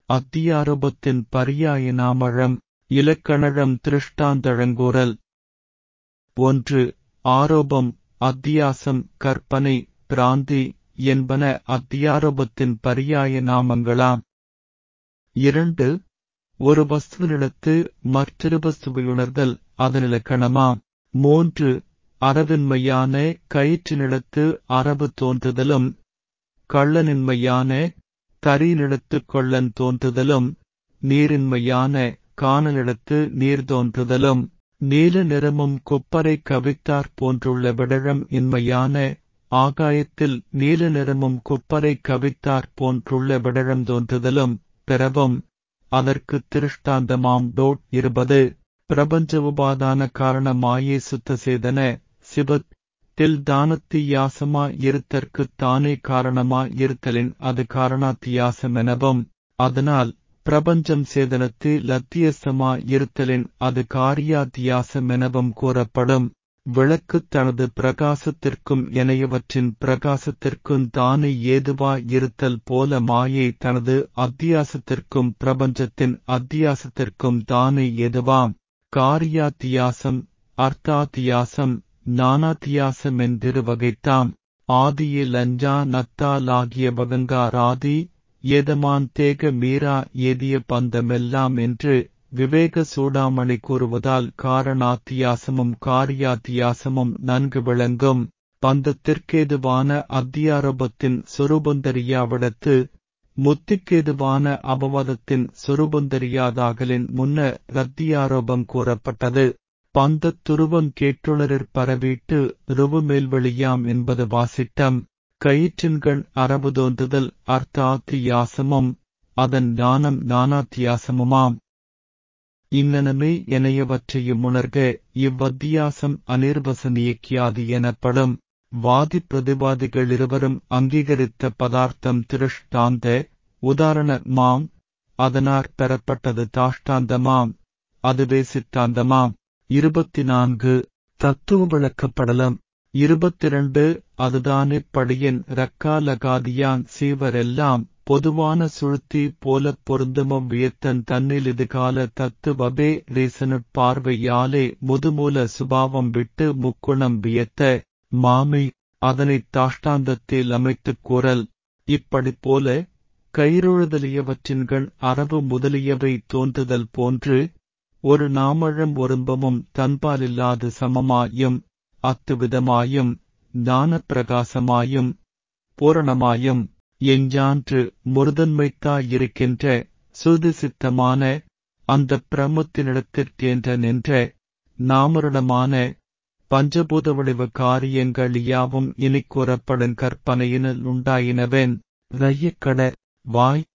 அத்தியாரோபத்தின் பரியாய நாமழம் இலக்கணழம் திருஷ்டாந்தழங்கூறல் ஒன்று ஆரோபம் அத்தியாசம் கற்பனை பிராந்தி என்பன அத்தியாரோபத்தின் பரியாய நாமங்களாம் இரண்டு ஒரு வஸ்துவினிடத்து மற்றொரு வஸ்துவை உணர்தல் அதனிலக்கணமாம் மூன்று அறவின்மையான கயிற்றினிடத்து அரவு தோன்றுதலும் கள்ளனின்மையான தரியினிடத்து கொள்ளன் தோன்றுதலும் நீரின்மையான காணலிடத்து நீர் தோன்றுதலும் நீல நிறமும் கொப்பரை கவித்தாற் போன்றுள்ள விடழம் இன்மையான ஆகாயத்தில் நீல நிறமும் கொப்பரை கவித்தாற் போன்றுள்ள விடழம் தோன்றுதலும் பிறவும் அதற்கு திருஷ்டாந்தமாம் டோட் இருபது பிரபஞ்ச உபாதான காரணமாயே சுத்த சேதன சிவத் தில் தானத்தியாசமா இருத்தற்குத் தானே காரணமா இருத்தலின் அது காரணாத்தியாசமெனவும் அதனால் பிரபஞ்சம் சேதனத்து லத்தியசமா இருத்தலின் அது காரியாத்தியாசமெனவும் கூறப்படும் விளக்கு தனது பிரகாசத்திற்கும் எனையவற்றின் பிரகாசத்திற்கும் தானே ஏதுவா இருத்தல் போல மாயை தனது அத்தியாசத்திற்கும் பிரபஞ்சத்தின் அத்தியாசத்திற்கும் தானே ஏதுவாம் காரியாத்தியாசம் அர்த்தாத்தியாசம் நானாத்தியாசம் என்றிரு வகைத்தாம் ஆதியில் அஞ்சா நத்தாலாகிய பகங்காராதி ஏதமான் தேக மீரா ஏதிய பந்தமெல்லாம் என்று விவேக சூடாமணி கூறுவதால் காரணாத்தியாசமும் காரியாத்தியாசமும் நன்கு விளங்கும் பந்தத்திற்கேதுவான அத்தியாரோபத்தின் சொரூபந்தரியாவிடத்து முத்திக்கேதுவான அபவாதத்தின் சொரூபந்தரியாதாகலின் முன்ன ரத்தியாரோபம் கூறப்பட்டது பந்தத் துருவம் கேட்டுளரிற் பரவீட்டு ருவுமேல்வெளியாம் என்பது வாசிட்டம் கயிற்றின்கண் அரபு தோன்றுதல் அர்த்தாத்தியாசமும் அதன் ஞானம் ஞானாத்தியாசமுமாம் இங்ஙனமே எனையவற்றையும் உணர்க இவ்வத்தியாசம் அனிர்வசனியக்கியாது எனப்படும் வாதி பிரதிவாதிகள் இருவரும் அங்கீகரித்த பதார்த்தம் திருஷ்டாந்த உதாரண மாம் அதனாற் பெறப்பட்டது தாஷ்டாந்தமாம் அதுவே சித்தாந்தமாம் இருபத்தி நான்கு தத்துவ விளக்கப்படலம் இருபத்திரண்டு அதுதானே படியின் ரக்காலகாதியான் சீவரெல்லாம் பொதுவான சுழுத்தி போலப் பொருந்துமம் வியத்தன் தன்னில் இதுகால தத்துவபே ரீசனுட் பார்வையாலே முதுமூல சுபாவம் விட்டு முக்குணம் வியத்த மாமை அதனைத் தாஷ்டாந்தத்தில் அமைத்துக் கூறல் இப்படி போல கயிறுழுதலியவற்றின்கண் அரபு முதலியவை தோன்றுதல் போன்று ஒரு நாமழம் ஒரும்பமும் தன்பாலில்லாது சமமாயும் அத்துவிதமாயும் ஞானப்பிரகாசமாயும் பூரணமாயும் எஞ்சான்று முருதன்மைத்தாயிருக்கின்ற சுதுசித்தமான அந்த பிரமத்தினிடத்திற்கேன்ற நின்ற நாமருடமான பஞ்சபூத வடிவ காரியங்கள் யாவும் இனிக் கூறப்படும் கற்பனையினில் உண்டாயினவென் ரையக்கட வாய்